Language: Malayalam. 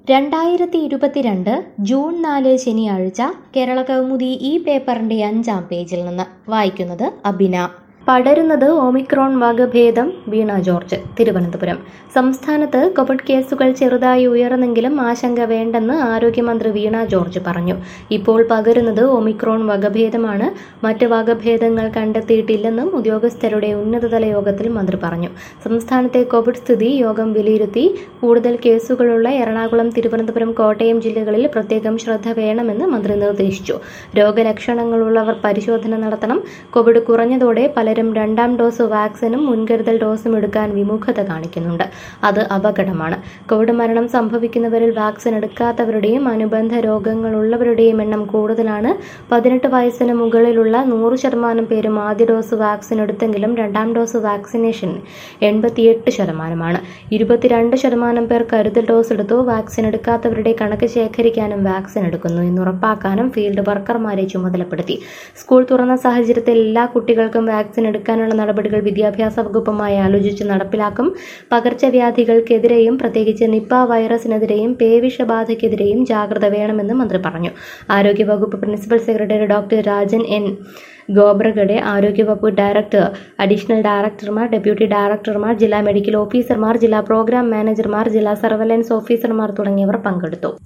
രണ്ടായിരത്തി ഇരുപത്തിരണ്ട് ജൂൺ നാല് ശനിയാഴ്ച കേരള കൗമുദി ഈ പേപ്പറിന്റെ അഞ്ചാം പേജിൽ നിന്ന് വായിക്കുന്നത് അബിന പടരുന്നത് ഒമിക്രോൺ വകഭേദം വീണ ജോർജ് തിരുവനന്തപുരം സംസ്ഥാനത്ത് കോവിഡ് കേസുകൾ ചെറുതായി ഉയർന്നെങ്കിലും ആശങ്ക വേണ്ടെന്ന് ആരോഗ്യമന്ത്രി വീണ ജോർജ് പറഞ്ഞു ഇപ്പോൾ പകരുന്നത് ഒമിക്രോൺ വകഭേദമാണ് മറ്റ് വകഭേദങ്ങൾ കണ്ടെത്തിയിട്ടില്ലെന്നും ഉദ്യോഗസ്ഥരുടെ ഉന്നതതല യോഗത്തിൽ മന്ത്രി പറഞ്ഞു സംസ്ഥാനത്തെ കോവിഡ് സ്ഥിതി യോഗം വിലയിരുത്തി കൂടുതൽ കേസുകളുള്ള എറണാകുളം തിരുവനന്തപുരം കോട്ടയം ജില്ലകളിൽ പ്രത്യേകം ശ്രദ്ധ വേണമെന്ന് മന്ത്രി നിർദ്ദേശിച്ചു രോഗലക്ഷണങ്ങളുള്ളവർ പരിശോധന നടത്തണം കോവിഡ് കുറഞ്ഞതോടെ പലരും രണ്ടാം ഡോസ് വാക്സിനും മുൻകരുതൽ ഡോസും എടുക്കാൻ വിമുഖത കാണിക്കുന്നുണ്ട് അത് അപകടമാണ് കോവിഡ് മരണം സംഭവിക്കുന്നവരിൽ വാക്സിൻ എടുക്കാത്തവരുടെയും അനുബന്ധ രോഗങ്ങളുള്ളവരുടെയും എണ്ണം കൂടുതലാണ് പതിനെട്ട് വയസ്സിന് മുകളിലുള്ള നൂറ് ശതമാനം പേരും ആദ്യ ഡോസ് വാക്സിൻ എടുത്തെങ്കിലും രണ്ടാം ഡോസ് വാക്സിനേഷൻ എൺപത്തിയെട്ട് ശതമാനമാണ് ഇരുപത്തിരണ്ട് ശതമാനം പേർ കരുതൽ ഡോസ് എടുത്തു വാക്സിൻ എടുക്കാത്തവരുടെ കണക്ക് ശേഖരിക്കാനും വാക്സിൻ എടുക്കുന്നു എന്ന് ഉറപ്പാക്കാനും ഫീൽഡ് വർക്കർമാരെ ചുമതലപ്പെടുത്തി സ്കൂൾ തുറന്ന സാഹചര്യത്തിൽ എല്ലാ കുട്ടികൾക്കും വാക്സിൻ എടുക്കാനുള്ള നടപടികൾ വിദ്യാഭ്യാസ വകുപ്പുമായി ആലോചിച്ച് നടപ്പിലാക്കും പകർച്ചവ്യാധികൾക്കെതിരെയും പ്രത്യേകിച്ച് നിപ്പ വൈറസിനെതിരെയും പേവിഷബാധയ്ക്കെതിരെയും ജാഗ്രത വേണമെന്ന് മന്ത്രി പറഞ്ഞു ആരോഗ്യവകുപ്പ് principal secretary doctor Rajan N Khobragade ആരോഗ്യവകുപ്പ് ഡയറക്ടർ അഡീഷണൽ ഡയറക്ടർമാർ ഡെപ്യൂട്ടി ഡയറക്ടർമാർ ജില്ലാ മെഡിക്കൽ ഓഫീസർമാർ ജില്ലാ പ്രോഗ്രാം മാനേജർമാർ ജില്ലാ സർവലൻസ് ഓഫീസർമാർ തുടങ്ങിയവർ പങ്കെടുത്തു